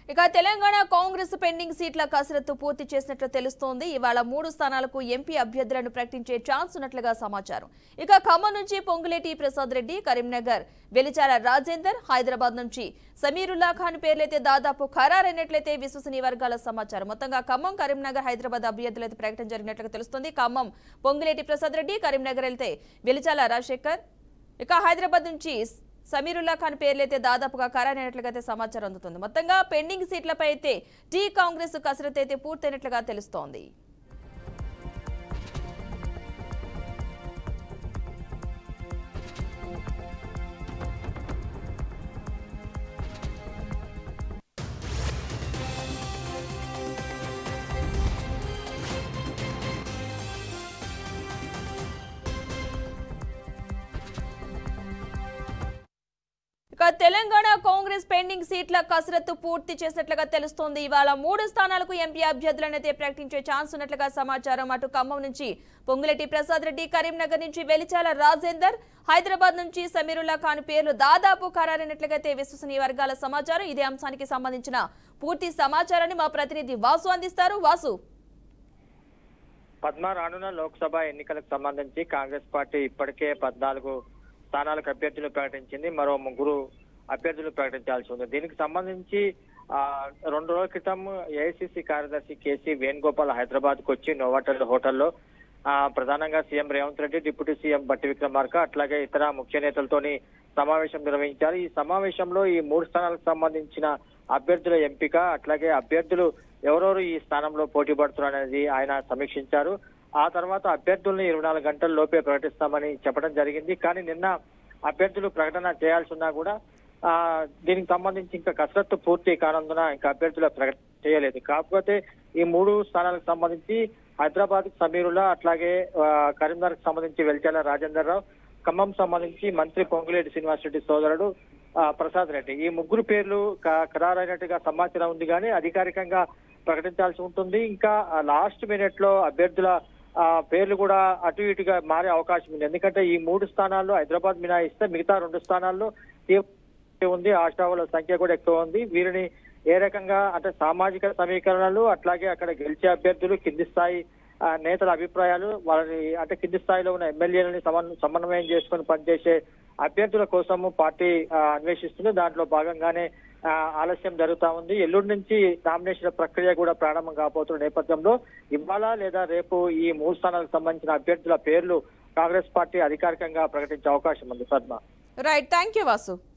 ఇక తెలంగాణ కాంగ్రెస్ పెండింగ్ సీట్ల కసరత్తు పూర్తి చేసినట్లు తెలుస్తోంది ఇవాళ మూడు స్థానాలకు ఎంపీ అభ్యర్థులను ప్రకటించే ఛాన్స్ ఉన్నట్లుగా సమాచారం ఇక ఖమ్మం నుంచి పొంగులేటి ప్రసాద్ రెడ్డి కరీంనగర్ వెలిచాల రాజేందర్ హైదరాబాద్ నుంచి సమీరుల్లా ఖాన్ పేర్లైతే దాదాపు ఖరారైనట్లయితే విశ్వసనీయ వర్గాల సమాచారం మొత్తంగా ఖమ్మం కరీంనగర్ హైదరాబాద్ అభ్యర్థులైతే ప్రకటన జరిగినట్లుగా తెలుస్తోంది ఖమ్మం పొంగులేటి ప్రసాద్ రెడ్డి కరీంనగర్ వెళ్తే వెలిచాల రాజశేఖర్ ఇక హైదరాబాద్ నుంచి సమీరుల్లా ఖాన్ పేర్లైతే దాదాపుగా ఖరారైనట్లుగా అయితే సమాచారం అందుతుంది మొత్తంగా పెండింగ్ సీట్లపై అయితే టీ కాంగ్రెస్ కసరత్తు అయితే పూర్తయినట్లుగా తెలుస్తోంది ఇక తెలంగాణ కాంగ్రెస్ పెండింగ్ సీట్ల కసరత్తు పూర్తి చేసినట్లుగా తెలుస్తోంది ఇవాళ మూడు స్థానాలకు ఎంపీ అభ్యర్థులను అయితే ప్రకటించే ఛాన్స్ ఉన్నట్లుగా సమాచారం అటు ఖమ్మం నుంచి పొంగులెట్టి ప్రసాద్ రెడ్డి కరీంనగర్ నుంచి వెలిచాల రాజేందర్ హైదరాబాద్ నుంచి సమీరుల్లా ఖాన్ పేర్లు దాదాపు ఖరారైనట్లుగా అయితే విశ్వసనీయ వర్గాల సమాచారం ఇదే అంశానికి సంబంధించిన పూర్తి సమాచారాన్ని మా ప్రతినిధి వాసు అందిస్తారు వాసు పద్మ రానున్న లోక్సభ ఎన్నికలకు సంబంధించి కాంగ్రెస్ పార్టీ ఇప్పటికే పద్నాలుగు స్థానాలకు అభ్యర్థులు ప్రకటించింది మరో ముగ్గురు అభ్యర్థులు ప్రకటించాల్సి ఉంది దీనికి సంబంధించి ఆ, రెండు రోజుల క్రితం ఏఐసిసి కార్యదర్శి కేసీ వేణుగోపాల్ హైదరాబాద్ కు వచ్చి నోవాటల్ హోటల్లో ఆ, ప్రధానంగా CM Revanth Reddy deputy CM Bhatti Vikramarka అట్లాగే ఇతర ముఖ్య నేతలతోని సమావేశం నిర్వహించారు ఈ సమావేశంలో ఈ మూడు స్థానాలకు సంబంధించిన అభ్యర్థుల ఎంపిక అట్లాగే అభ్యర్థులు ఎవరెవరు ఈ స్థానంలో పోటీ పడుతున్నారు అనేది ఆయన సమీక్షించారు ఆ తర్వాత అభ్యర్థుల్ని ఇరవై నాలుగు గంటల లోపే ప్రకటిస్తామని చెప్పడం జరిగింది కానీ నిన్న అభ్యర్థులు ప్రకటన చేయాల్సి ఉన్నా కూడా ఆ దీనికి సంబంధించి ఇంకా కసరత్తు పూర్తి కానందున ఇంకా అభ్యర్థుల ప్రకటన చేయలేదు కాకపోతే ఈ మూడు స్థానాలకు సంబంధించి హైదరాబాద్ సమీరుల అట్లాగే ఆ, కరీంనగర్ కు సంబంధించి వెల్చాల రాజేందర్ రావు ఖమ్మం సంబంధించి మంత్రి పొంగులేటి శ్రీనివాస్ రెడ్డి సోదరుడు ఆ, ప్రసాద్ రెడ్డి ఈ ముగ్గురు పేర్లు క- ఖరారైనట్టుగా సమాచారం ఉంది కానీ అధికారికంగా ప్రకటించాల్సి ఉంటుంది ఇంకా లాస్ట్ మినిట్ లో అభ్యర్థుల ఆ, పేర్లు కూడా అటు ఇటుగా మారే అవకాశం ఉంది ఎందుకంటే ఈ మూడు స్థానాల్లో హైదరాబాద్ మినహాయిస్తే మిగతా రెండు స్థానాల్లో తీవ్ర ఉంది ఆశావుల సంఖ్య కూడా ఎక్కువ ఉంది వీరిని ఏ రకంగా అంటే సామాజిక సమీకరణలు అట్లాగే అక్కడ గెలిచే అభ్యర్థులు కింది స్థాయి ఆ, నేతల అభిప్రాయాలు వాళ్ళని అంటే కింది స్థాయిలో ఉన్న ఎమ్మెల్యేలని సమన్- సమన్వయం చేసుకొని పనిచేసే అభ్యర్థుల కోసము పార్టీ ఆ, అన్వేషిస్తుంది దాంట్లో భాగంగానే ఆ, ఆలస్యం జరుగుతా ఉంది ఎల్లుండి నుంచి నామినేషన్ ప్రక్రియ కూడా ప్రారంభం కాబోతున్న నేపథ్యంలో ఇవాళ లేదా రేపు ఈ మూడు స్థానాలకు సంబంధించిన అభ్యర్థుల పేర్లు కాంగ్రెస్ పార్టీ అధికారికంగా ప్రకటించే అవకాశం ఉంది Padma right thank you Vasu